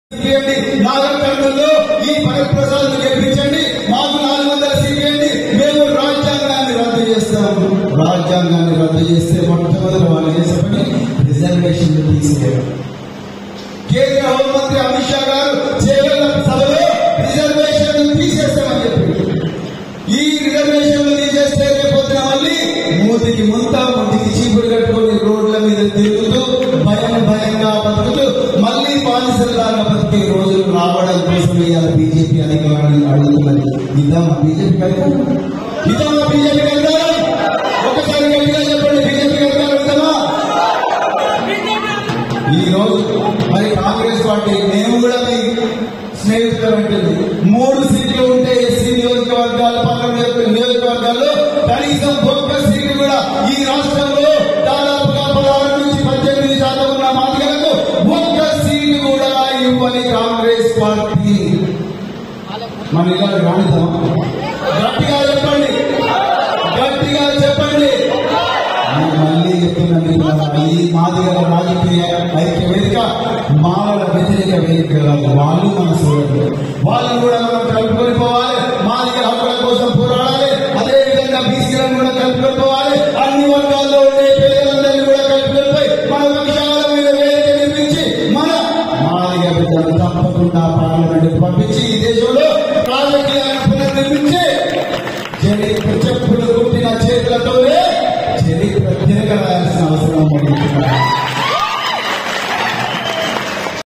ఇవ్వండి నాలుగు టన్నుల్లో ఈ పరిప్రసాద్ గెలిపించండి మాకు నాలుగు వందల సీట్లు ఇవ్వండి మేము రాజ్యాంగాన్ని రద్దు చేస్తాము రాజ్యాంగాన్ని రద్దు చేస్తే మొట్టమొదటి వాళ్ళు చేసే పని రిజర్వేషన్ తీసేయడం కేంద్ర హోంమంత్రి అమిత్ షా గారు చేయగల సభలో రిజర్వేషన్ తీసేస్తామని చెప్పి ఈ రిజర్వేషన్లు తీసేస్తే రేపొద్దున మళ్ళీ మూతికి ముంత ముట్టికి చీపురు కట్టుకొని రోడ్ల మీద తిరుగుతూ భయం భయంగా బతుకుతూ మళ్ళీ బానిసలాగా బతికే రోజులు రావడం కోసం ఇవాళ బీజేపీ అధికారులు అడుగుతున్నది ఇద్దామా బీజేపీ అధికారం ఇద్దామా బీజేపీ అధికారం ఒకసారి గట్టిగా చెప్పండి బీజేపీ అధికారం ఇద్దామా ఈ రోజు మరి కాంగ్రెస్ పార్టీ మేము కూడా మీ స్నేహితులు ఉంటుంది మూడు సీట్లు ఉంటే ఎస్సీ నియోజకవర్గాల పక్కన నియోజకవర్గాల్లో కనీసం ఒక్క సీటు కూడా ఈ రాష్ట్రంలో దాదాపుగా పదహారు నుంచి పద్దెనిమిది శాతం ఉన్న మాదిగలకు ఒక్క సీటు కూడా ఇవ్వని కాంగ్రెస్ పార్టీ మన ఇలా రాణిద్దాం గట్టిగా చెప్పండి గట్టిగా చెప్పండి నేను మళ్ళీ చెప్తున్నాను ఈ మాదిగల రాజకీయ ఐక్య వేదిక మానవ వ్యతిరేక వేదిక కాదు. వాళ్ళు మన సోదరులు వాళ్ళని కూడా మనం కలుపుకొని పోవాలి మాదిగల హక్కుల కోసం పోరాడాలి అదే విధంగా బీసీలను కూడా కలుపుకొని పోవాలి అన్ని వర్గాల్లో ఉండే పేదలందరినీ కూడా కలుపుకొని పోయి మన విశాలమైన వేదిక నిర్మించి మన మాదిగ బిడ్డలు తప్పకుండా పార్లమెంట్ పంపించి ఈ దేశంలో రాజకీయాలను పునర్నిర్మించి